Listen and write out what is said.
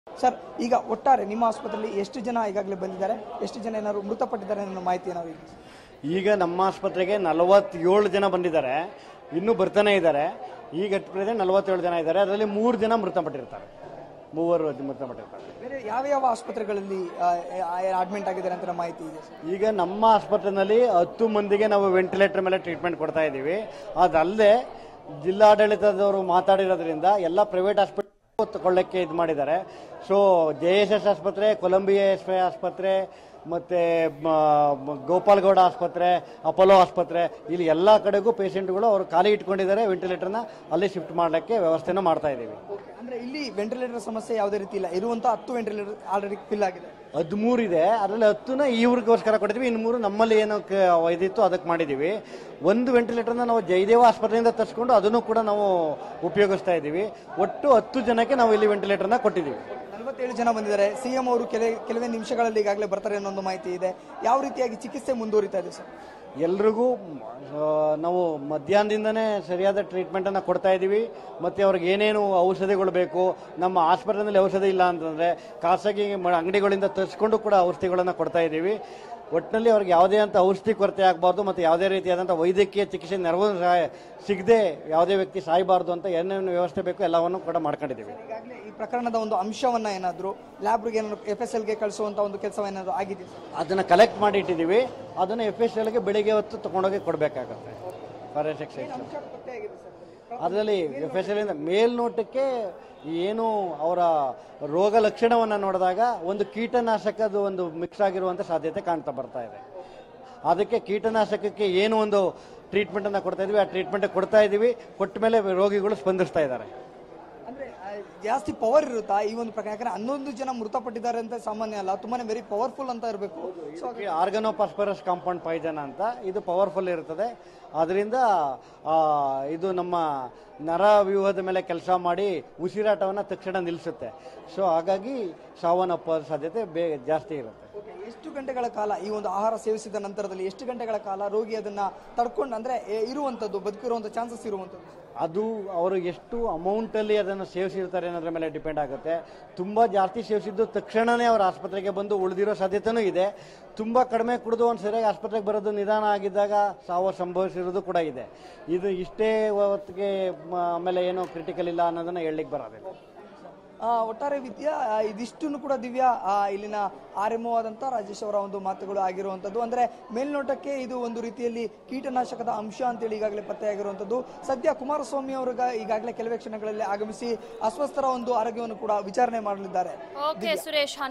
sir ಈಗ ಒಟ್ಟಾರೆ ನಿಮ್ಮ ಆಸ್ಪತ್ರೆಯಲ್ಲಿ ಎಷ್ಟು ಜನ ಈಗಾಗಲೇ ಬಂದಿದ್ದಾರೆ ಎಷ್ಟು ಜನ ಏನಾದ್ರು ಮೃತಪಟ್ಟಿದ್ದಾರೆ ಅನ್ನೋ ಮಾಹಿತಿ ನಾವು ಈಗ ಈಗ ನಮ್ಮ ಆಸ್ಪತ್ರೆಗೆ ನಲವತ್ತೇಳು ಜನ ಬಂದಿದ್ದಾರೆ ಇನ್ನೂ ಬರ್ತಾನೆ ಇದ್ದಾರೆ ಈಗ ಪ್ರೆಸೆಂಟ್ ನಲವತ್ತೇಳು ಜನ ಇದ್ದಾರೆ ಅದರಲ್ಲಿ ಮೂರು ಜನ ಮೃತಪಟ್ಟಿರ್ತಾರೆ ಮೂವರು ಮೃತಪಟ್ಟಿರ್ತಾರೆ ಬೇರೆ ಯಾವ ಯಾವ ಆಸ್ಪತ್ರೆಗಳಲ್ಲಿ ಅಡ್ಮಿಟ್ ಆಗಿದ್ದಾರೆ ಅಂತ ಮಾಹಿತಿ ಇದೆ ಸರ್ ಈಗ ನಮ್ಮ ಆಸ್ಪತ್ರೆಯಲ್ಲಿ ಹತ್ತು ಮಂದಿಗೆ ನಾವು ವೆಂಟಿಲೇಟರ್ ಮೇಲೆ ಟ್ರೀಟ್ಮೆಂಟ್ ಕೊಡ್ತಾ ಇದ್ದೀವಿ ಅದಲ್ಲದೆ ಜಿಲ್ಲಾಡಳಿತದವರು ಮಾತಾಡಿರೋದ್ರಿಂದ ಎಲ್ಲ ಪ್ರೈವೇಟ್ ಹಾಸ್ಪಿಟಲ್ ತಗೊಳ್ಳಕ್ಕೆ ಇದು ಮಾಡಿದ್ದಾರೆ ಸೊ ಜೆ ಎಸ್ ಎಸ್ ಆಸ್ಪತ್ರೆ ಕೊಲಂಬಿಯಾ ಎಸ್ ಐ ಆಸ್ಪತ್ರೆ ಮತ್ತು ಗೋಪಾಲ್ಗೌಡ ಆಸ್ಪತ್ರೆ ಅಪೋಲೋ ಆಸ್ಪತ್ರೆ ಇಲ್ಲಿ ಎಲ್ಲ ಕಡೆಗೂ ಪೇಷಂಟ್ಗಳು ಅವರು ಖಾಲಿ ಇಟ್ಕೊಂಡಿದ್ದಾರೆ ವೆಂಟಿಲೇಟರ್ನ ಅಲ್ಲಿ ಶಿಫ್ಟ್ ಮಾಡಲಿಕ್ಕೆ ವ್ಯವಸ್ಥೆನ ಮಾಡ್ತಾ ಇದ್ದೀವಿ ಅಂದ್ರೆ ಇಲ್ಲಿ ವೆಂಟಿಲೇಟರ್ ಸಮಸ್ಯೆ ಯಾವುದೇ ರೀತಿ ಇಲ್ಲ ಇರುವಂತ ಹತ್ತು ವೆಂಟಿಲೇಟರ್ ಆಲ್ರೆಡಿ ಫಿಲ್ ಆಗಿದೆ ಹದಿಮೂರು ಇದೆ ಅದರಲ್ಲಿ ಹತ್ತುನ ಇವ್ರಿಗೋಸ್ಕರ ಕೊಟ್ಟಿದ್ವಿ ಇನ್ನು ಮೂರು ನಮ್ಮಲ್ಲಿ ಏನು ಕ- ಇದಿತ್ತು ಅದಕ್ಕೆ ಮಾಡಿದ್ದೀವಿ ಒಂದು ವೆಂಟಿಲೇಟರ್ನ ನಾವು ಜಯದೇವ ಆಸ್ಪತ್ರೆಯಿಂದ ತರಿಸ್ಕೊಂಡು ಅದನ್ನು ಕೂಡ ನಾವು ಉಪಯೋಗಿಸ್ತಾ ಇದ್ದೀವಿ ಒಟ್ಟು ಹತ್ತು ಜನಕ್ಕೆ ನಾವು ಇಲ್ಲಿ ವೆಂಟಿಲೇಟರ್ನ ಕೊಟ್ಟಿದ್ದೀವಿ ನಲವತ್ತೇಳು ಜನ ಬಂದಿದ್ದಾರೆ ಸಿಎಂ ಅವರು ಕೆಲ ಕೆಲವೇ ನಿಮಿಷಗಳಲ್ಲಿ ಈಗಾಗಲೇ ಬರ್ತಾರೆ ಅನ್ನೋ ಒಂದು ಮಾಹಿತಿ ಇದೆ ಯಾವ ರೀತಿಯಾಗಿ ಚಿಕಿತ್ಸೆ ಮುಂದುವರಿತಾ ಇದೆ ಸರ್ ಎಲ್ರಿಗೂ ಆ, ನಾವು ಮಧ್ಯಾಹ್ನದಿಂದನೇ ಸರಿಯಾದ ಟ್ರೀಟ್ಮೆಂಟನ್ನು ಕೊಡ್ತಾ ಇದ್ದೀವಿ ಮತ್ತು ಅವ್ರಿಗೆ ಏನೇನು ಔಷಧಿಗಳು ಬೇಕು ನಮ್ಮ ಆಸ್ಪತ್ರೆಯಲ್ಲಿ ಔಷಧಿ ಇಲ್ಲ ಅಂತಂದರೆ ಖಾಸಗಿ ಮ- ಅಂಗಡಿಗಳಿಂದ ತರಿಸ್ಕೊಂಡು ಕೂಡ ಔಷಧಿಗಳನ್ನು ಕೊಡ್ತಾ ಇದ್ದೀವಿ ಒಟ್ಟಿನಲ್ಲಿ ಅವ್ರಿಗೆ ಯಾವುದೇ ಅಂತ ಔಷಧಿ ಕೊರತೆ ಆಗಬಾರ್ದು ಮತ್ತು ಯಾವುದೇ ರೀತಿಯಾದಂಥ ವೈದ್ಯಕೀಯ ಚಿಕಿತ್ಸೆ ನೆರವು ಸಹಾಯ ಸಿಗದೆ ಯಾವುದೇ ವ್ಯಕ್ತಿ ಸಾಯಬಾರ್ದು ಅಂತ ಏನೇನು ವ್ಯವಸ್ಥೆ ಬೇಕು ಎಲ್ಲವನ್ನು ಕೂಡ ಮಾಡ್ಕೊಂಡಿದ್ದೀವಿ ಈಗಾಗಲೇ ಈ ಪ್ರಕರಣದ ಒಂದು ಅಂಶವನ್ನ ಏನಾದ್ರು ಲ್ಯಾಬ್ಗೆ ಏನಾದ್ರು ಎಫ್ ಎಸ್ ಎಲ್ಗೆ ಕಳಿಸುವಂತ ಒಂದು ಕೆಲಸವೇನಾದ್ರು ಆಗಿದೆ ಸರ್ ಅದನ್ನು ಕಲೆಕ್ಟ್ ಮಾಡಿ ಇಟ್ಟಿದ್ದೀವಿ ಅದನ್ನು ಎಫ್ ಎಸ್ ಎಲ್ಗೆ ಬೆಳಿಗ್ಗೆ ಹೊತ್ತು ತೊಗೊಂಡೋಗಿ ಕೊಡಬೇಕಾಗತ್ತೆ ಫಾರೆನ್ಸಿಕ್ ಸೈನ್ಸ್ ಅಂಶ ಪತ್ತೆಯಾಗಿದೆ ಸರ್ ಅದರಲ್ಲಿ ಎಫ್ ಎಸ್ ಎಲ್ ಮೇಲ್ನೋಟಕ್ಕೆ ಏನು ಅವರ ರೋಗ ಲಕ್ಷಣವನ್ನು ನೋಡಿದಾಗ ಒಂದು ಕೀಟನಾಶಕದ ಒಂದು ಮಿಕ್ಸ್ ಆಗಿರುವಂಥ ಸಾಧ್ಯತೆ ಕಾಣ್ತಾ ಬರ್ತಾ ಇದೆ ಅದಕ್ಕೆ ಕೀಟನಾಶಕಕ್ಕೆ ಏನು ಒಂದು ಟ್ರೀಟ್ಮೆಂಟನ್ನು ಕೊಡ್ತಾ ಇದೀವಿ ಆ ಟ್ರೀಟ್ಮೆಂಟ್ ಕೊಡ್ತಾ ಇದ್ದೀವಿ ಕೊಟ್ಟ ಮೇಲೆ ರೋಗಿಗಳು ಸ್ಪಂದಿಸ್ತಾ ಇದ್ದಾರೆ ಅಂದ್ರೆ ಆ, ಜಾಸ್ತಿ ಪವರ್ ಇರುತ್ತಾ ಈ ಒಂದು ಪ್ರಕರಣ ಯಾಕಂದ್ರೆ ಹನ್ನೊಂದು ಜನ ಮೃತಪಟ್ಟಿದ್ದಾರೆ ಅಂತ ಸಾಮಾನ್ಯ ಅಲ್ಲ ತುಂಬಾನೇ ವೆರಿ ಪವರ್ಫುಲ್ ಅಂತ ಇರಬೇಕು ಸೊ ಆರ್ಗನೋಪಾಸ್ಪರಸ್ ಕಾಂಪೌಂಡ್ ಪಾಯ್ಸನ್ ಅಂತ ಇದು ಪವರ್ಫುಲ್ ಇರ್ತದೆ ಅದರಿಂದ ಇದು ನಮ್ಮ ನರ ವ್ಯೂಹದ ಮೇಲೆ ಕೆಲಸ ಮಾಡಿ ಉಸಿರಾಟವನ್ನು ತಕ್ಷಣ ನಿಲ್ಲಿಸುತ್ತೆ ಸೊ ಹಾಗಾಗಿ ಸಾವನ್ನಪ್ಪೋ ಸಾಧ್ಯತೆ ಬೇ ಜಾಸ್ತಿ ಇರುತ್ತೆ ಓಕೆ ಎಷ್ಟು ಗಂಟೆಗಳ ಕಾಲ ಈ ಒಂದು ಆಹಾರ ಸೇವಿಸಿದ ನಂತರದಲ್ಲಿ ಎಷ್ಟು ಗಂಟೆಗಳ ಕಾಲ ರೋಗಿ ಅದನ್ನ ತಡ್ಕೊಂಡು ಅಂದ್ರೆ ಎ- ಇರುವಂತದ್ದು ಬದುಕಿರುವಂತ ಚಾನ್ಸಸ್ ಇರುವಂತದ್ದು ಅದು ಅವರು ಎಷ್ಟು ಅಮೌಂಟಲ್ಲಿ ಅದನ್ನು ಸೇವಿಸಿರ್ತಾರೆ ಅನ್ನೋದ್ರ ಮೇಲೆ ಡಿಪೆಂಡ್ ಆಗುತ್ತೆ ತುಂಬ ಜಾಸ್ತಿ ಸೇವಿಸಿದ್ದು ತಕ್ಷಣವೇ ಅವ್ರ ಆಸ್ಪತ್ರೆಗೆ ಬಂದು ಉಳಿದಿರೋ ಸಾಧ್ಯತೆನೂ ಇದೆ ತುಂಬ ಕಡಿಮೆ ಕುಡಿದು ಒಂದು ಸರಿಯಾಗಿ ಆಸ್ಪತ್ರೆಗೆ ಬರೋದು ನಿಧಾನ ಆಗಿದ್ದಾಗ ಸಾವು ಸಂಭವಿಸಿರೋದು ಕೂಡ ಇದೆ ಇದು ಇಷ್ಟೇ ಹೊತ್ತಿಗೆ ಮ- ಆಮೇಲೆ ಏನೋ ಕ್ರಿಟಿಕಲ್ ಇಲ್ಲ ಅನ್ನೋದನ್ನ ಹೇಳಲಿಕ್ಕೆ ಬರೋದಿಲ್ಲ ಆ, ಒಟ್ಟಾರೆ ವಿದ್ಯಾ ಆ, ಇದಿಷ್ಟನ್ನು ಕೂಡ ದಿವ್ಯಾ ಆ, ಇಲ್ಲಿನ ಆರ್ ಎಂ ಆದಂತ ರಾಜೇಶ್ ಅವರ ಒಂದು ಮಾತುಗಳು ಆಗಿರುವಂತದ್ದು ಅಂದ್ರೆ ಮೇಲ್ನೋಟಕ್ಕೆ ಇದು ಒಂದು ರೀತಿಯಲ್ಲಿ ಕೀಟನಾಶಕದ ಅಂಶ ಅಂತೇಳಿ ಈಗಾಗಲೇ ಪತ್ತೆಯಾಗಿರುವಂತದ್ದು ಸದ್ಯ ಕುಮಾರಸ್ವಾಮಿ ಅವರಿಗೆ ಈಗಾಗಲೇ ಕೆಲವೇ ಕ್ಷಣಗಳಲ್ಲಿ ಆಗಮಿಸಿ ಅಸ್ವಸ್ಥರ ಒಂದು ಆರೋಗ್ಯವನ್ನು ಕೂಡ ವಿಚಾರಣೆ ಮಾಡಲಿದ್ದಾರೆ ಓಕೆ ಸುರೇಶ್